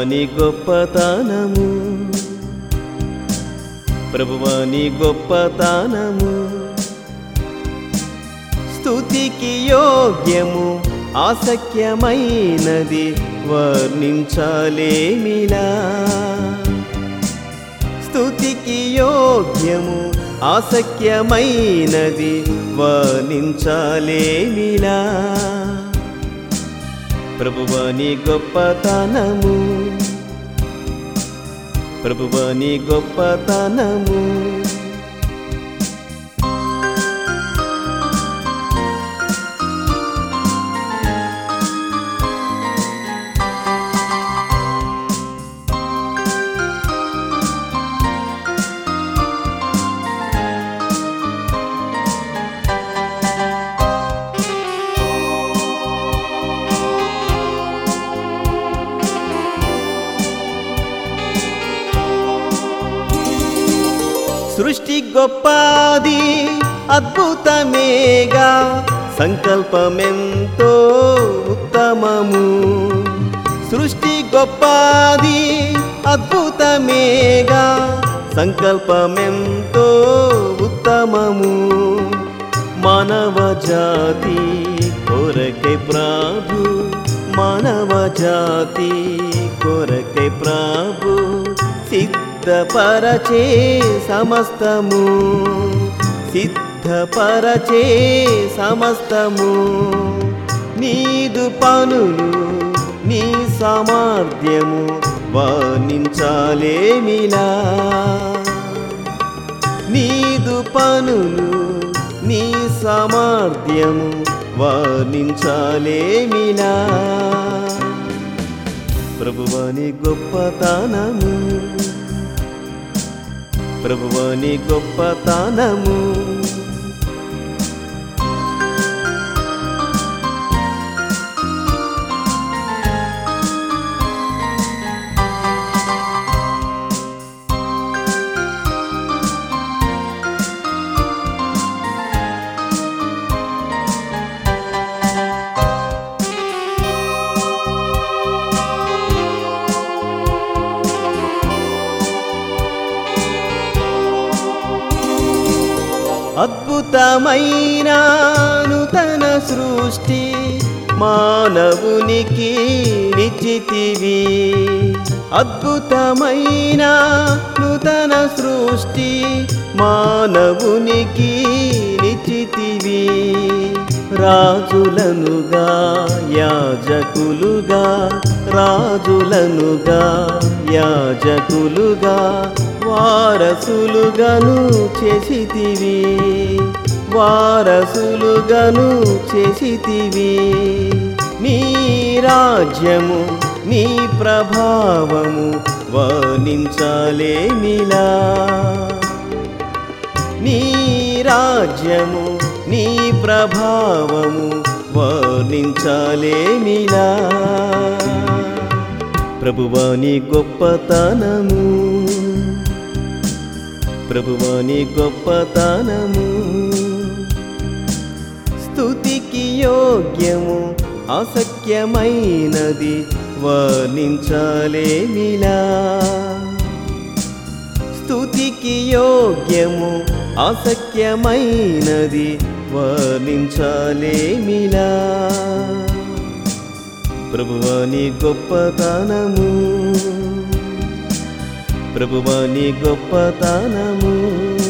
ప్రభువాని గొప్పతనము ప్రభువాని గొప్పతనము స్తుతికి యోగ్యము ఆసక్యమైనది వర్ణించాలేమిలా స్తుతికి యోగ్యము ఆసక్యమైనది వర్ణించాలేమిలా ప్రభువాని గొప్పతనము ప్రభువాని గొప్పతనము సృష్టి గొప్పది అద్భుతమేగా సంకల్పమెంతో ఉత్తమము సృష్టి గొప్పది అద్భుతమేగా సంకల్పమెంతో ఉత్తమము మానవ జాతి కొరకే ప్రభు మానవ జాతి కొరకే ప్రభు సిద్ధపరచే సమస్తము సిద్ధపరచే సమస్తము నీదు పనులు నీ సామర్థ్యము వర్ణించాలేమిలా నీదు పనులు నీ సామర్థ్యము వర్ణించాలేమిలా ప్రభువాని గొప్పతనము ప్రభువాని గొప్పతనము అద్భుతమైన నూతన సృష్టి మానవునికి నిచ్చితివి అద్భుతమైన నూతన సృష్టి మానవునికి నిచ్చితివి రాజులనుగా యాజకులుగా రాజులనుగా యాజకులుగా వారసులుగాను చేసితివి వారసులుగాను చేసితివి నీ రాజ్యము నీ ప్రభావము వర్ణించాలేమిలా నీ రాజ్యము నీ ప్రభావము వర్ణించాలేమిలా ప్రభువాని గొప్పతనము ప్రభువాని గొప్పతనము స్తుతికి యోగ్యము అసఖ్యమైనది వర్ణించాలేమిలా స్తుతికి యోగ్యము అసఖ్యమైనది వర్ణించాలేమిలా ప్రభువాని గొప్పతనము ప్రభువాని గొప్పతనము